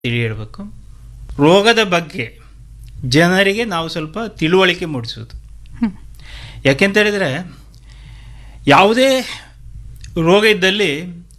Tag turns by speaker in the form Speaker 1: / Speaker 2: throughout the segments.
Speaker 1: ತಿಳಿ ಹೇಳಬೇಕು ರೋಗದ ಬಗ್ಗೆ ಜನರಿಗೆ ನಾವು ಸ್ವಲ್ಪ ತಿಳುವಳಿಕೆ ಮೂಡಿಸೋದು
Speaker 2: ಹ್ಮ್.
Speaker 1: ಯಾಕೆಂತ ಹೇಳಿದರೆ ಯಾವುದೇ ರೋಗ ಇದ್ದಲ್ಲಿ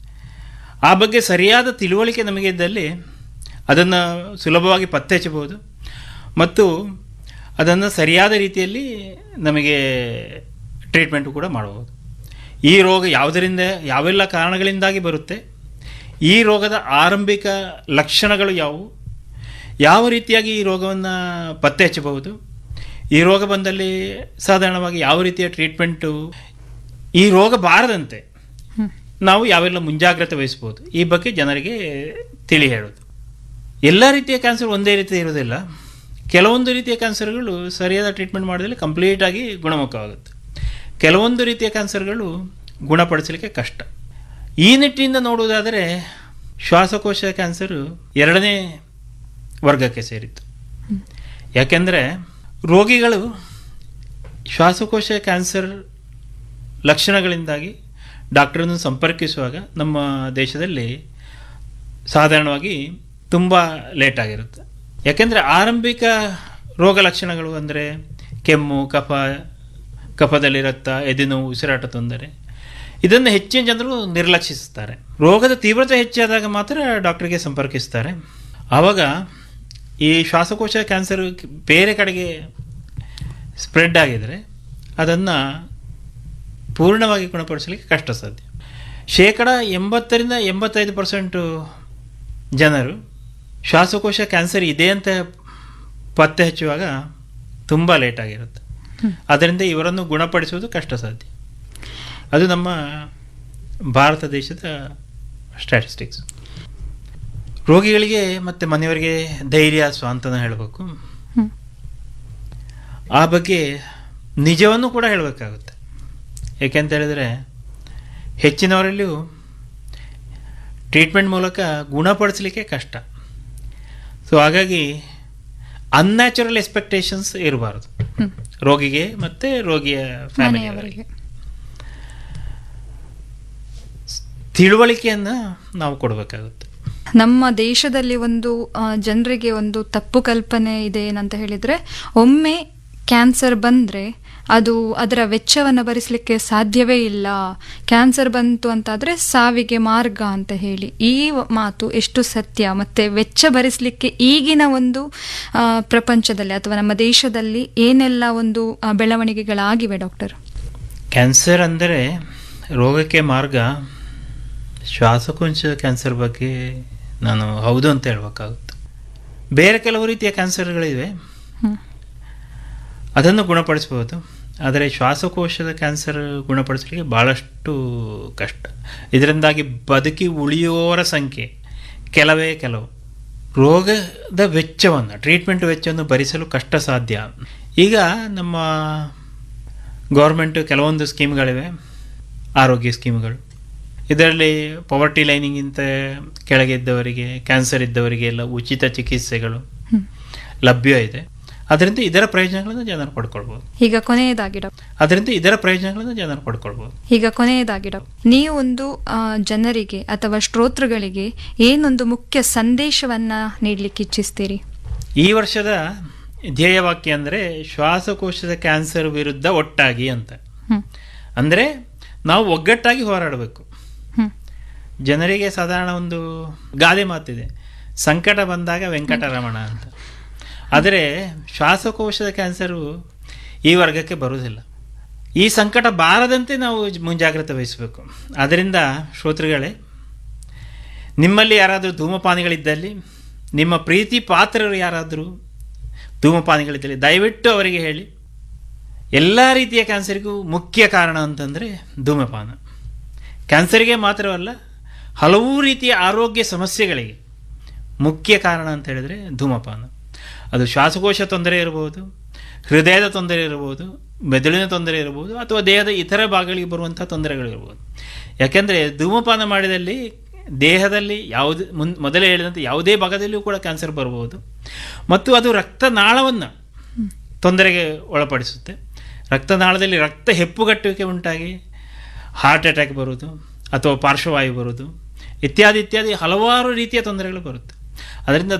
Speaker 1: ಆ ಬಗ್ಗೆ ಸರಿಯಾದ ತಿಳುವಳಿಕೆ ನಮಗೆ ಇದ್ದಲ್ಲಿ ಅದನ್ನು ಸುಲಭವಾಗಿ ಪತ್ತೆ ಹಚ್ಚಬಹುದು ಮತ್ತು ಅದನ್ನು ಸರಿಯಾದ ರೀತಿಯಲ್ಲಿ ನಮಗೆ ಟ್ರೀಟ್ಮೆಂಟು ಕೂಡ ಮಾಡಬಹುದು ಈ ರೋಗ ಯಾವುದರಿಂದ ಯಾವೆಲ್ಲ ಕಾರಣಗಳಿಂದಾಗಿ ಬರುತ್ತೆ ಈ ರೋಗದ ಆರಂಭಿಕ ಲಕ್ಷಣಗಳು ಯಾವುವು ಯಾವ ರೀತಿಯಾಗಿ ಈ ರೋಗವನ್ನು ಪತ್ತೆ ಹಚ್ಚಬಹುದು ಈ ರೋಗ ಬಂದಲ್ಲಿ ಸಾಧಾರಣವಾಗಿ ಯಾವ ರೀತಿಯ ಟ್ರೀಟ್ಮೆಂಟು ಈ ರೋಗ ಬಾರದಂತೆ
Speaker 2: ಹ್ಮ್.
Speaker 1: ನಾವು ಯಾವೆಲ್ಲ ಮುಂಜಾಗ್ರತೆ ವಹಿಸ್ಬೋದು ಈ ಬಗ್ಗೆ ಜನರಿಗೆ ತಿಳಿ ಹೇಳೋದು ಎಲ್ಲ ರೀತಿಯ ಕ್ಯಾನ್ಸರ್ ಒಂದೇ ರೀತಿ ಇರೋದಿಲ್ಲ ಕೆಲವೊಂದು ರೀತಿಯ ಕ್ಯಾನ್ಸರ್ಗಳು ಸರಿಯಾದ ಟ್ರೀಟ್ಮೆಂಟ್ ಮಾಡಿದಲ್ಲಿ ಕಂಪ್ಲೀಟಾಗಿ ಗುಣಮುಖವಾಗುತ್ತೆ ಕೆಲವೊಂದು ರೀತಿಯ ಕ್ಯಾನ್ಸರ್ಗಳು ಗುಣಪಡಿಸಲಿಕ್ಕೆ ಕಷ್ಟ ಈ ನಿಟ್ಟಿನಿಂದ ನೋಡುವುದಾದರೆ ಶ್ವಾಸಕೋಶ ಕ್ಯಾನ್ಸರು ಎರಡನೇ ವರ್ಗಕ್ಕೆ ಸೇರಿತ್ತು ಯಾಕೆಂದರೆ ರೋಗಿಗಳು ಶ್ವಾಸಕೋಶ ಕ್ಯಾನ್ಸರ್ ಲಕ್ಷಣಗಳಿಂದಾಗಿ ಡಾಕ್ಟರನ್ನು ಸಂಪರ್ಕಿಸುವಾಗ ನಮ್ಮ ದೇಶದಲ್ಲಿ ಸಾಧಾರಣವಾಗಿ ತುಂಬ ಲೇಟ್ ಆಗಿರುತ್ತೆ ಯಾಕೆಂದರೆ ಆರಂಭಿಕ ರೋಗ ಲಕ್ಷಣಗಳು ಅಂದರೆ ಕೆಮ್ಮು ಕಫ ಕಫದಲ್ಲಿ ರಕ್ತ ಎದೆನೋವು ಉಸಿರಾಟ ತೊಂದರೆ ಇದನ್ನು ಹೆಚ್ಚಿನ ಜನರು ನಿರ್ಲಕ್ಷಿಸುತ್ತಾರೆ ರೋಗದ ತೀವ್ರತೆ ಹೆಚ್ಚಾದಾಗ ಮಾತ್ರ ಡಾಕ್ಟರ್ಗೆ ಸಂಪರ್ಕಿಸ್ತಾರೆ ಆವಾಗ ಈ ಶ್ವಾಸಕೋಶ ಕ್ಯಾನ್ಸರ್ ಬೇರೆ ಕಡೆಗೆ ಸ್ಪ್ರೆಡ್ ಆಗಿದರೆ ಅದನ್ನು ಪೂರ್ಣವಾಗಿ ಗುಣಪಡಿಸಲಿಕ್ಕೆ ಕಷ್ಟ ಸಾಧ್ಯ ಶೇಕಡ ಎಂಬತ್ತರಿಂದ ಎಂಬತ್ತೈದು ಪರ್ಸೆಂಟು ಜನರು ಶ್ವಾಸಕೋಶ ಕ್ಯಾನ್ಸರ್ ಇದೆ ಅಂತ ಪತ್ತೆ ಹಚ್ಚುವಾಗ ತುಂಬ ಲೇಟ್ ಆಗಿರುತ್ತೆ ಅದರಿಂದ ಇವರನ್ನು ಗುಣಪಡಿಸುವುದು ಕಷ್ಟ ಸಾಧ್ಯ ಅದು ನಮ್ಮ ಭಾರತ ದೇಶದ ಸ್ಟ್ಯಾಟಿಸ್ಟಿಕ್ಸ್ ರೋಗಿಗಳಿಗೆ ಮತ್ತು ಮನೆಯವರಿಗೆ ಧೈರ್ಯ ಸ್ವಾಂತನ ಹೇಳಬೇಕು
Speaker 2: ಹ್ಮ್.
Speaker 1: ಆ ಬಗ್ಗೆ ನಿಜವನ್ನು ಕೂಡ ಹೇಳಬೇಕಾಗುತ್ತೆ ಏಕೆಂತ ಹೇಳಿದರೆ ಹೆಚ್ಚಿನವರಲ್ಲಿಯೂ ಟ್ರೀಟ್ಮೆಂಟ್ ಮೂಲಕ ಗುಣಪಡಿಸಲಿಕ್ಕೆ ಕಷ್ಟ ಸೊ ಹಾಗಾಗಿ ಅನ್ಯಾಚುರಲ್ ಎಕ್ಸ್ಪೆಕ್ಟೇಷನ್ಸ್ ಇರಬಾರ್ದು
Speaker 2: ಹ್ಮ್.
Speaker 1: ರೋಗಿಗೆ ಮತ್ತು ರೋಗಿಯ ಫ್ಯಾಮಿಲಿಯವರಿಗೆ
Speaker 2: ಮನೆಯವರಿಗೆ
Speaker 1: ತಿಳುವಳಿಕೆಯನ್ನು ನಾವು ಕೊಡಬೇಕಾಗುತ್ತೆ
Speaker 2: ನಮ್ಮ ದೇಶದಲ್ಲಿ ಒಂದು ಆ, ಜನರಿಗೆ ಒಂದು ತಪ್ಪು ಕಲ್ಪನೆ ಇದೆ ಏನಂತ ಹೇಳಿದ್ರೆ ಒಮ್ಮೆ ಕ್ಯಾನ್ಸರ್ ಬಂದ್ರೆ ಅದು ಅದರ ವೆಚ್ಚವನ್ನು ಭರಿಸಲಿಕ್ಕೆ ಸಾಧ್ಯವೇ ಇಲ್ಲ ಕ್ಯಾನ್ಸರ್ ಬಂತು ಅಂತಾದ್ರೆ ಸಾವಿಗೆ ಮಾರ್ಗ ಅಂತ ಹೇಳಿ ಈ ವ- ಮಾತು ಎಷ್ಟು ಸತ್ಯ ಮತ್ತೆ ವೆಚ್ಚ ಭರಿಸಲಿಕ್ಕೆ ಈಗಿನ ಒಂದು ಆ, ಪ್ರಪಂಚದಲ್ಲಿ ಅಥವಾ ನಮ್ಮ ದೇಶದಲ್ಲಿ ಏನೆಲ್ಲ ಒಂದು ಆ, ಬೆಳವಣಿಗೆಗಳಾಗಿವೆ ಡಾಕ್ಟರ್
Speaker 1: ಕ್ಯಾನ್ಸರ್ ಅಂದರೆ ರೋಗಕ್ಕೆ ಮಾರ್ಗ ಶ್ವಾಸಕೋಶ ಕ್ಯಾನ್ಸರ್ ಬಗ್ಗೆ ನಾನು ಹೌದು ಅಂತ ಹೇಳ್ಬೇಕಾಗುತ್ತೆ ಬೇರೆ ಕೆಲವು ರೀತಿಯ ಕ್ಯಾನ್ಸರ್ಗಳಿವೆ
Speaker 2: ಹ್ಮ್.
Speaker 1: ಅದನ್ನು ಗುಣಪಡಿಸ್ಬೋದು ಆದರೆ ಶ್ವಾಸಕೋಶದ ಕ್ಯಾನ್ಸರ್ ಗುಣಪಡಿಸಲಿಕ್ಕೆ ಭಾಳಷ್ಟು ಕಷ್ಟ ಇದರಿಂದಾಗಿ ಬದುಕಿ ಉಳಿಯುವವರ ಸಂಖ್ಯೆ ಕೆಲವೇ ಕೆಲವು ರೋಗದ ವೆಚ್ಚವನ್ನು ಟ್ರೀಟ್ಮೆಂಟ್ ವೆಚ್ಚವನ್ನು ಭರಿಸಲು ಕಷ್ಟ ಸಾಧ್ಯ ಈಗ ನಮ್ಮ ಗೌರ್ಮೆಂಟ್ ಕೆಲವೊಂದು ಸ್ಕೀಮ್ಗಳಿವೆ ಆರೋಗ್ಯ ಸ್ಕೀಮ್ಗಳು ಇದರಲ್ಲಿ ಪವರ್ಟಿ ಲೈನಿಗಿಂತ ಕೆಳಗೆ ಇದ್ದವರಿಗೆ ಕ್ಯಾನ್ಸರ್ ಇದ್ದವರಿಗೆ ಎಲ್ಲ ಉಚಿತ ಚಿಕಿತ್ಸೆಗಳು
Speaker 2: ಹ್ಮ್.
Speaker 1: ಲಭ್ಯ ಇದೆ ಅದರಿಂದ ಇದರ ಪ್ರಯೋಜನಗಳನ್ನು ಜನರು ಪಡ್ಕೊಳ್ಬೋದು
Speaker 2: ಈಗ ಕೊನೆಯದಾಗಿ ಡಾಕ್ಟರ್
Speaker 1: ಅದರಿಂದ ಇದರ ಪ್ರಯೋಜನಗಳನ್ನು ಜನರು ಪಡ್ಕೊಳ್ಬೋದು
Speaker 2: ಈಗ ಕೊನೆಯದಾಗಿ ಡಾಕ್ಟರ್ ನೀವು ಒಂದು ಆ, ಜನರಿಗೆ ಅಥವಾ ಶ್ರೋತೃಗಳಿಗೆ ಏನೊಂದು ಮುಖ್ಯ ಸಂದೇಶವನ್ನ ನೀಡಲಿಕ್ಕೆ ಇಚ್ಛಿಸ್ತೀರಿ
Speaker 1: ಈ ವರ್ಷದ ಧ್ಯೇಯವಾಕ್ಯ ಅಂದರೆ ಶ್ವಾಸಕೋಶದ ಕ್ಯಾನ್ಸರ್ ವಿರುದ್ಧ ಒಟ್ಟಾಗಿ ಅಂತ
Speaker 2: ಹ್ಮ್
Speaker 1: ಅಂದರೆ ನಾವು ಒಗ್ಗಟ್ಟಾಗಿ ಹೋರಾಡಬೇಕು
Speaker 2: ಹ್ಮ್
Speaker 1: ಜನರಿಗೆ ಸಾಧಾರಣ ಒಂದು ಗಾದೆ ಮಾತಿದೆ ಸಂಕಟ ಬಂದಾಗ ವೆಂಕಟರಮಣ ಅಂತ ಆದರೆ ಶ್ವಾಸಕೋಶದ ಕ್ಯಾನ್ಸರು ಈ ವರ್ಗಕ್ಕೆ ಬರುವುದಿಲ್ಲ ಈ ಸಂಕಟ ಬಾರದಂತೆ ನಾವು ಜ- ಮುಂಜಾಗ್ರತೆ ವಹಿಸಬೇಕು ಆದ್ದರಿಂದ ಶ್ರೋತೃಗಳೇ ನಿಮ್ಮಲ್ಲಿ ಯಾರಾದರೂ ಧೂಮಪಾನಿಗಳಿದ್ದಲ್ಲಿ ನಿಮ್ಮ ಪ್ರೀತಿ ಪಾತ್ರರು ಯಾರಾದರೂ ಧೂಮಪಾನಿಗಳಿದ್ದಲ್ಲಿ ದಯವಿಟ್ಟು ಅವರಿಗೆ ಹೇಳಿ ಎಲ್ಲ ರೀತಿಯ ಕ್ಯಾನ್ಸರಿಗೂ ಮುಖ್ಯ ಕಾರಣ ಅಂತಂದರೆ ಧೂಮಪಾನ ಕ್ಯಾನ್ಸರಿಗೆ ಮಾತ್ರವಲ್ಲ ಹಲವು ರೀತಿಯ ಆರೋಗ್ಯ ಸಮಸ್ಯೆಗಳಿಗೆ ಮುಖ್ಯ ಕಾರಣ ಅಂತ ಹೇಳಿದರೆ ಧೂಮಪಾನ ಅದು ಶ್ವಾಸಕೋಶ ತೊಂದರೆ ಇರಬಹುದು ಹೃದಯದ ತೊಂದರೆ ಇರಬಹುದು ಮೆದುಳಿನ ತೊಂದರೆ ಇರಬಹುದು ಅಥವಾ ದೇಹದ ಇತರ ಭಾಗಗಳಿಗೆ ಬರುವಂಥ ತೊಂದರೆಗಳಿರ್ಬೋದು ಯಾಕೆಂದರೆ ಧೂಮಪಾನ ಮಾಡಿದಲ್ಲಿ ದೇಹದಲ್ಲಿ ಯಾವುದೇ ಮುನ್ ಮೊದಲೇ ಹೇಳಿದಂತೆ ಯಾವುದೇ ಭಾಗದಲ್ಲಿಯೂ ಕೂಡ ಕ್ಯಾನ್ಸರ್ ಬರಬಹುದು ಮತ್ತು ಅದು ರಕ್ತನಾಳವನ್ನು ತೊಂದರೆಗೆ ಒಳಪಡಿಸುತ್ತೆ ರಕ್ತನಾಳದಲ್ಲಿ ರಕ್ತ ಹೆಪ್ಪುಗಟ್ಟುವಿಕೆ ಉಂಟಾಗಿ ಹಾರ್ಟ್ ಅಟ್ಯಾಕ್ ಬರುವುದು ಅಥವಾ ಪಾರ್ಶ್ವವಾಯು ಬರುವುದು ಇತ್ಯಾದಿ ಇತ್ಯಾದಿ ಹಲವಾರು ರೀತಿಯ ತೊಂದರೆಗಳು ಬರುತ್ತೆ ಅದರಿಂದ